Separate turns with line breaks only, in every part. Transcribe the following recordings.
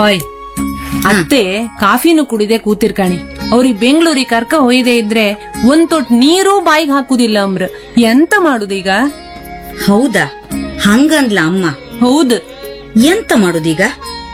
ಹೊಯ್ ಅತ್ತೆ ಕಾಫಿನೂ ಕುಡಿದೆ ಕೂತಿರ್ಕಾಣಿ ಅವ್ರಿಗೆ ಬೆಂಗಳೂರಿಗೆ ಕರ್ಕ ಹೊಯ್ದೆ ಇದ್ರೆ ಒಂದ್ ತೊಟ್ ನೀರು ಬಾಯಿಗೆ ಹಾಕುದಿಲ್ಲ ಅಮ್ರ ಎಂತ ಮಾಡುದೀಗ
ಹೌದಾ ಹಂಗಂದ್ಲ ಅಮ್ಮ
ಹೌದು
ಎಂತ ಮಾಡುದೀಗ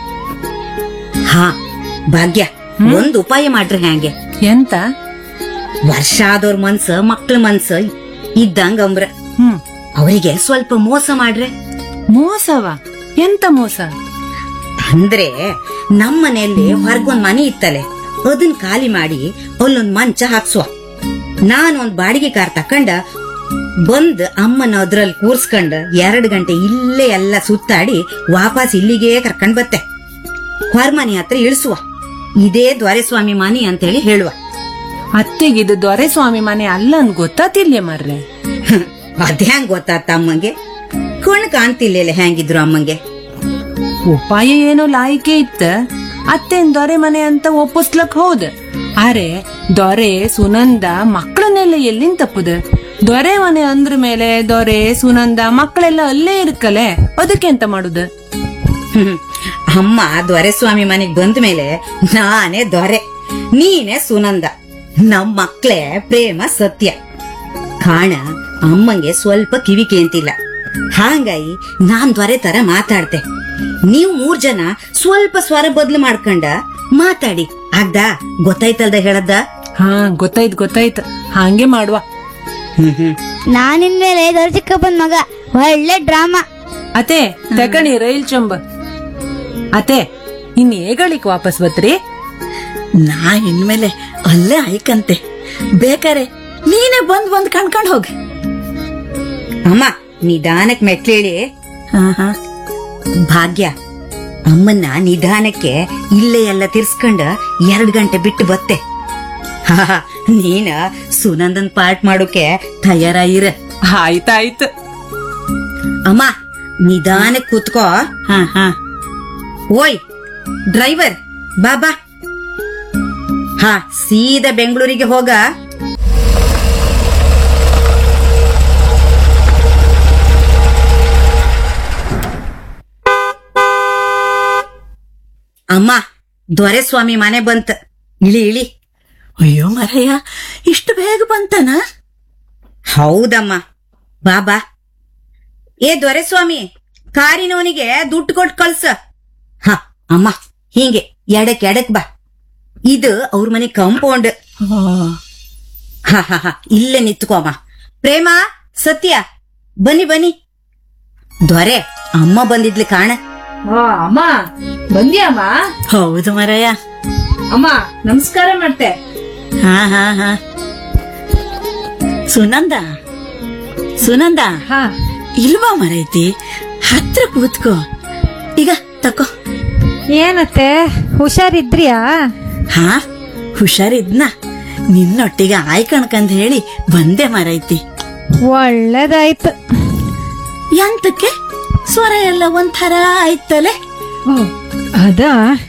ಹಾ ಭಾಗ್ಯ ಒಂದ್ ಉಪಾಯ ಮಾಡ್ರಿ ಹ್ಯಾಂಗೆ
ಎಂತ
ವರ್ಷ ಆದವ್ರ ಮನ್ಸ ಮಕ್ಳ ಮನ್ಸ ಇದ್ದಂಗ ಅಂಬ್ರ
ಹ್ಮ್
ಅವರಿಗೆ ಸ್ವಲ್ಪ ಮೋಸ ಮಾಡ್ರೆ
ಮೋಸವ ಎಂತ ಮೋಸ
ಅಂದ್ರೆ ನಮ್ಮ ಮನೆಯಲ್ಲಿ ಹೊರಗೊಂದ್ ಮನೆ ಇತ್ತಲೆ ಅದನ್ ಖಾಲಿ ಮಾಡಿ ಅಲ್ಲೊಂದ್ ಮಂಚ ಹಾಕ್ಸುವ ನಾನೊಂದ್ ಬಾಡಿಗೆ ಕಾರ್ ತಕೊಂಡ ಬಂದ್ ಅಮ್ಮನ ಅದ್ರಲ್ಲಿ ಕೂರ್ಸ್ಕೊಂಡ್ ಎರಡ್ ಗಂಟೆ ಇಲ್ಲೇ ಎಲ್ಲ ಸುತ್ತಾಡಿ ವಾಪಸ್ ಇಲ್ಲಿಗೆ ಕರ್ಕೊಂಡ್ ಬತ್ತೆ ಹೊರಮನೆ ಹತ್ರ ಇಳಿಸುವ ಇದೇ ದ್ವಾರಸ್ವಾಮಿ ಮನೆ ಅಂತೇಳಿ ಹೇಳುವ
ಅತ್ತೆಗೆ ಇದು ದೊರೆಸ್ವಾಮಿ ಮನೆ ಅಲ್ಲ ಅನ್ ಗೊತ್ತಾತಿಲ್ಯ ಮಾರ್ರೆ
ಅದ್ಹ್ಯಾಂಗ್ ಗೊತ್ತಾತ ಅಮ್ಮಂಗೆ ಕಣ್ ಕಾಣ್ತಿಲ್ಲ ಹೆಂಗಿದ್ರು ಅಮ್ಮಂಗೆ
ಉಪಾಯ ಏನೋ ಲಾಯಿಕೆ ಇತ್ತ ಅತ್ತೆನ್ ದೊರೆ ಮನೆ ಅಂತ ಒಪ್ಪಿಸ್ಲಕ್ ಹೌದ್ ಆರೆ ದೊರೆ ಸುನಂದ ಮಕ್ಕಳನ್ನೆಲ್ಲ ಎಲ್ಲಿಂದ ತಪ್ಪುದ ದೊರೆ ಮನೆ ಅಂದ್ರ ಮೇಲೆ ದೊರೆ ಸುನಂದ ಮಕ್ಕಳೆಲ್ಲ ಅಲ್ಲೇ ಇರ್ಕಲೆ ಅದಕ್ಕೆ ಎಂತ ಮಾಡುದ
ಹ್ಮ್. ಅಮ್ಮ ದೊರೆಸ್ವಾಮಿ ಮನೆಗ್ ಬಂದ ಮೇಲೆ ನಾನೇ ದೊರೆ ನೀನೇ ಸುನಂದ ನಮ್ ಮಕ್ಳೇ ಪ್ರೇಮ ಸತ್ಯ ಕಾಣ ಅಮ್ಮಂಗೆ ಸ್ವಲ್ಪ ಕಿವಿ ಕೇಂತಿಲ್ಲ ಹಾಂಗಾಗಿ ನಾನ್ ದೊರೆ ತರ ಮಾತಾಡ್ತೆ ನೀವ್ ಮೂರ್ ಜನ ಸ್ವಲ್ಪ ಸ್ವರ ಬದ್ಲು ಮಾಡ್ಕೊಂಡ ಮಾತಾಡಿ ಆಗ್ದಾ ಗೊತ್ತಾಯ್ತಲ್ದ ಹೇಳದ್ದ
ಹಾ ಗೊತ್ತಾಯ್ತು ಗೊತ್ತಾಯ್ತು ಹಾಗೆ ಮಾಡುವ
ಹ್ಮ್ ಹ್ಮ್
ನಾನಿನ್ಮೇಲೆ ದೊರೆ ಚಿಕ್ಕಪ್ಪನ್ ಮಗ ಒಳ್ಳೆ ಡ್ರಾಮಾ
ಅತೆ ತಕಣಿ ರೈಲ್ ಚಂಬ ಅತೆ ಇನ್ ಏಗಳಿಕ್ ವಾಪಸ್ ಬತ್ರಿ
ನಾ ಇನ್ಮೇಲೆ ಅಲ್ಲೇ ಆಯ್ಕಂತೆ ಬೇಕಾರೆ ನೀನೇ ಬಂದ್ ಬಂದ್ ಕಣ್ಕೊಂಡ್ ಹೋಗ್
ಅಮ್ಮ ನಿಧಾನಕ್ ಮೆಟ್ಲೇಳಿ
ಹಾ ಹಾ
ಭಾಗ್ಯ ಅಮ್ಮನ್ನ ನಿಧಾನಕ್ಕೆ ಇಲ್ಲೇ ಎಲ್ಲ ತಿರ್ಸ್ಕೊಂಡ ಎರಡ್ ಗಂಟೆ ಬಿಟ್ಟು ಬತ್ತೆ ಹಾ, ನೀನ ಸುನಂದನ್ ಪಾರ್ಟ್ ಮಾಡೋಕೆ ತಯಾರಾಗಿರ
ಆಯ್ತಾಯ್ತು
ಅಮ್ಮ ನಿಧಾನಕ್ ಕೂತ್ಕೋ
ಹಾ ಹಾ
ಓಯ್ ಡ್ರೈವರ್ ಬಾಬಾ ಹಾ ಸೀದಾ ಬೆಂಗಳೂರಿಗೆ ಹೋಗ ಅಮ್ಮ ದೊರೆಸ್ವಾಮಿ ಮನೆ ಬಂತ ಇಳಿ ಇಳಿ
ಅಯ್ಯೋ ಮರಯ್ಯ ಇಷ್ಟು ಬೇಗ ಬಂತನ
ಹೌದಮ್ಮ ಬಾಬಾ ಏ ದೊರೆಸ್ವಾಮಿ ಕಾರಿನವನಿಗೆ ದುಡ್ಡು ಕೊಟ್ಟು ಕಳ್ಸ ಹ ಅಮ್ಮ ಹಿಂಗೆ ಎಡಕ್ ಎಡಕ್ ಬಾ ಇದು ಅವ್ರ ಮನೆ ಕಾಂಪೌಂಡ್ ಹ ಹ ಹ ಇಲ್ಲೇ ನಿತ್ಕೋ ಅಮ್ಮ ಪ್ರೇಮ ಸತ್ಯ ಬನ್ನಿ ಬನ್ನಿ ದೊರೆ ಅಮ್ಮ ಬಂದಿದ್ಲಿ ಕಾಣ
ಅಮ್ಮ ಬಂದ್ಯಾಮ್ಮ
ಹೌದು ಮರಯ್ಯ
ಅಮ್ಮ ನಮಸ್ಕಾರ ಮಾಡ್ತೆ
ಹಾ ಹಾ ಹಾ ಸುನಂದ ಸುನಂದ
ಹಾ
ಇಲ್ವಾ ಮರೈತಿ ಹತ್ರ ಕೂತ್ಕೋ ಈಗ ತಕೋ
ಏನತ್ತೆ ಹುಷಾರಿದ್ರಿಯಾ
ಹಾ ಹುಷಾರಿದ್ನ ನಿನ್ನೊಟ್ಟಿಗೆ ಆಯ್ಕಣ್ಕಂದ್ ಹೇಳಿ ಬಂದೆ ಮರೈತಿ
ಒಳ್ಳೇದಾಯ್ತು
ಎಂತಕ್ಕೆ ಸ್ವರ ಎಲ್ಲ ಒಂಥರ ಆಯ್ತಲೆ
ಓ ಅದಾ